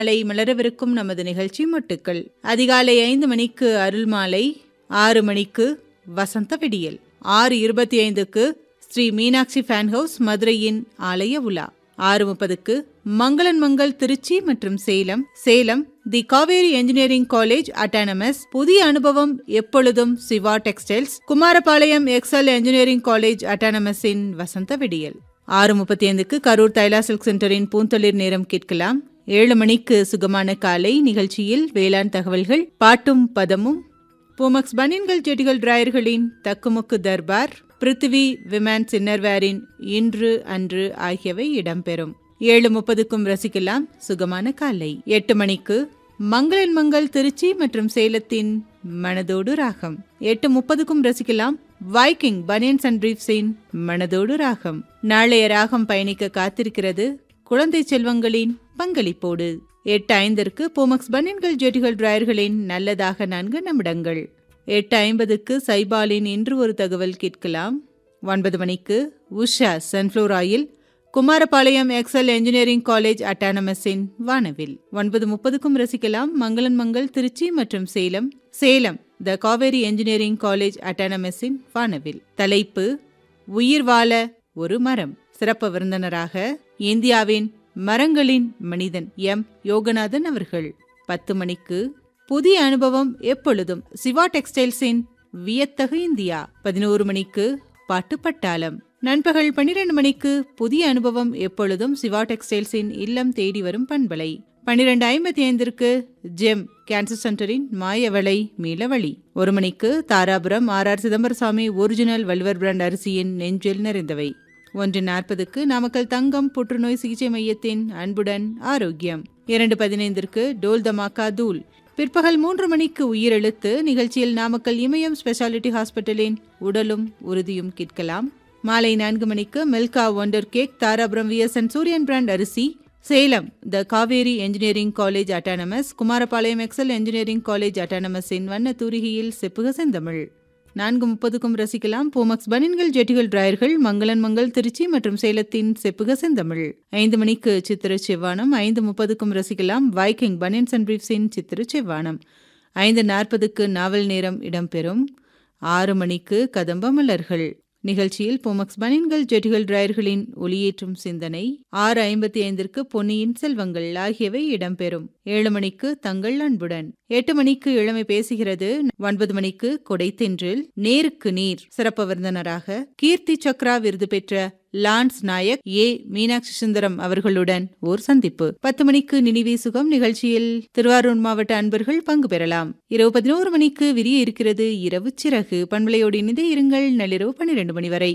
நாளை மலரவிருக்கும் நமது நிகழ்ச்சி மொட்டுக்கள் அதிகாலை ஐந்து மணிக்கு அருள்மாலை ஆறு மணிக்கு வசந்த விடியல் ஆறு இருபத்தி ஐந்துக்கு ஸ்ரீ மீனாட்சி ஃபேன் ஹவுஸ் மதுரையின் ஆலய உலா ஆறு முப்பதுக்கு மங்களன் மங்கள் திருச்சி மற்றும் Salem Salem the Kaveri engineering college autonomous புதிய அனுபவம் எப்பொழுதும் Siva textiles Kumarapalayam Excel engineering college அட்டானமஸின் வசந்த விடியல் ஆறு முப்பத்தி ஐந்துக்கு கரூர் தைலா சில்க் சென்டரின் பூந்தளிர் நேரம் கேட்கலாம் ஏழு மணிக்கு சுகமான காலை நிகழ்ச்சியில் வேளாண் தகவல்கள் பாட்டும் பதமும் பூமக்ஸ் பனியன்கள் செடிகள் டிராயர்களின் தக்குமுக்கு தர்பார் பிருத்திவி விமேன்ஸ் இன்னர்வேரின் இன்று அன்று ஆகியவை இடம்பெறும் ஏழு முப்பதுக்கும் ரசிக்கலாம் சுகமான காலை எட்டு மணிக்கு மங்களன் மங்கள் திருச்சி மற்றும் சேலத்தின் மனதோடு ராகம் எட்டு முப்பதுக்கும் ரசிக்கலாம் வைக்கிங் பனியன்ஸ் அண்ட் பிரீஃப்ஸின் மனதோடு ராகம் நாளைய ராகம் பயணிக்க காத்திருக்கிறது குழந்தை செல்வங்களின் பங்களிப்போடு எட்டு ஐந்திற்கு போமக்ஸ் பனியன்கள் ஜெட்டிகள் டிராயர்களின் நல்லதாக நான்கு நிமிடங்கள் எட்டு ஐம்பதுக்கு சைபாலின் இன்று ஒரு தகவல் கேட்கலாம் ஒன்பது மணிக்கு Usha sunflower oil Kumarapalayam Excel engineering college அட்டானமஸின் வானவில் ஒன்பது முப்பதுக்கும் ரசிக்கலாம் மங்களன் மங்கள் திருச்சி மற்றும் Salem Salem the Kaveri engineering college அட்டானமஸின் வானவில் தலைப்பு உயிர் வாழ ஒரு மரம் சிறப்பு விருந்தினராக இந்தியாவின் மரங்களின் மனிதன் எம் யோகநாதன் அவர்கள் பத்து மணிக்கு புதிய அனுபவம் எப்பொழுதும் சிவா டெக்ஸ்டைல்ஸின் வியத்தகு இந்தியா பதினோரு மணிக்கு பாட்டு பட்டாளம் நண்பகல் பன்னிரண்டு மணிக்கு புதிய அனுபவம் எப்பொழுதும் சிவா டெக்ஸ்டைல்ஸின் இல்லம் தேடி வரும் பண்பலை பன்னிரண்டு ஐம்பத்தி ஐந்திற்கு ஜெம் கேன்சர் சென்டரின் மாயவளை மீளவழி ஒரு மணிக்கு Dharapuram R R Chidambarasamy original வல்வர் பிராண்ட் அரிசியின் நெஞ்சில் நிறைந்தவை ஒன்று நாற்பதுக்கு நாமக்கல் தங்கம் புற்றுநோய் சிகிச்சை மையத்தின் அன்புடன் ஆரோக்கியம் இரண்டு பதினைந்திற்கு டோல் தமாக்கா தூள் பிற்பகல் மூன்று மணிக்கு உயிரெழுத்து நிகழ்ச்சியில் நாமக்கல் இமயம் ஸ்பெஷாலிட்டி ஹாஸ்பிட்டலின் உடலும் உறுதியும் கேட்கலாம் மாலை நான்கு மணிக்கு Milka wonder cake Dharapuram VSN Suriyan brand அரிசி Salem the Kaveri engineering college autonomous Kumarapalayam Excel engineering college அட்டானமஸின் வண்ண தூரிகையில் செப்புக செந்தமிழ் நான்கு முப்பதுக்கும் ரசிக்கலாம் பூமக்ஸ் பனின்கள் ஜெட்டிகள் டிராயர்கள் மங்களன் மங்கள் திருச்சி மற்றும் சேலத்தின் செப்புக செந்தமிழ் ஐந்து மணிக்கு சித்திர செவ்வானம் ஐந்து முப்பதுக்கும் ரசிக்கலாம் வைக்கிங் பனியன்ஸ் அண்ட் பிரீஃப்ஸின் சித்திர செவ்வானம் ஐந்து நாற்பதுக்கு நாவல் நேரம் இடம்பெறும் ஆறு மணிக்கு கதம்ப மலர்கள் நிகழ்ச்சியில் போமக்ஸ் பனியன்கள் ஜெட்டிகள் டிராயர்களின் ஒளியேற்றும் சிந்தனை ஆறு ஐம்பத்தி ஐந்திற்கு பொன்னியின் செல்வங்கள் ஆகியவை இடம்பெறும் ஏழு மணிக்கு தங்கள் அன்புடன் எட்டு மணிக்கு இளமை பேசுகிறது ஒன்பது மணிக்கு கொடைத்தென்றில் நேருக்கு நீர் சிறப்பு விருந்தினராக கீர்த்தி சக்ரா விருது பெற்ற லான்ஸ் நாயக் ஏ மீனாட்சி சுந்தரம் அவர்களுடன் ஓர் சந்திப்பு பத்து மணிக்கு நினைவே சுகம் நிகழ்ச்சியில் திருவாரூர் மாவட்ட அன்பர்கள் பங்கு பெறலாம் இரவு பதினோரு மணிக்கு விரிய இருக்கிறது இரவு சிறகு பண்பலையோடு இணைந்தே இருங்கள் நள்ளிரவு பன்னிரண்டு மணி வரை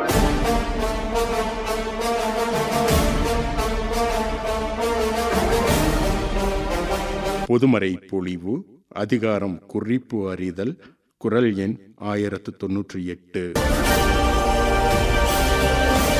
பொதுமறை பொழிவு அதிகாரம் குறிப்பு அறிதல் குரல் எண் ஆயிரத்து தொன்னூற்றி எட்டு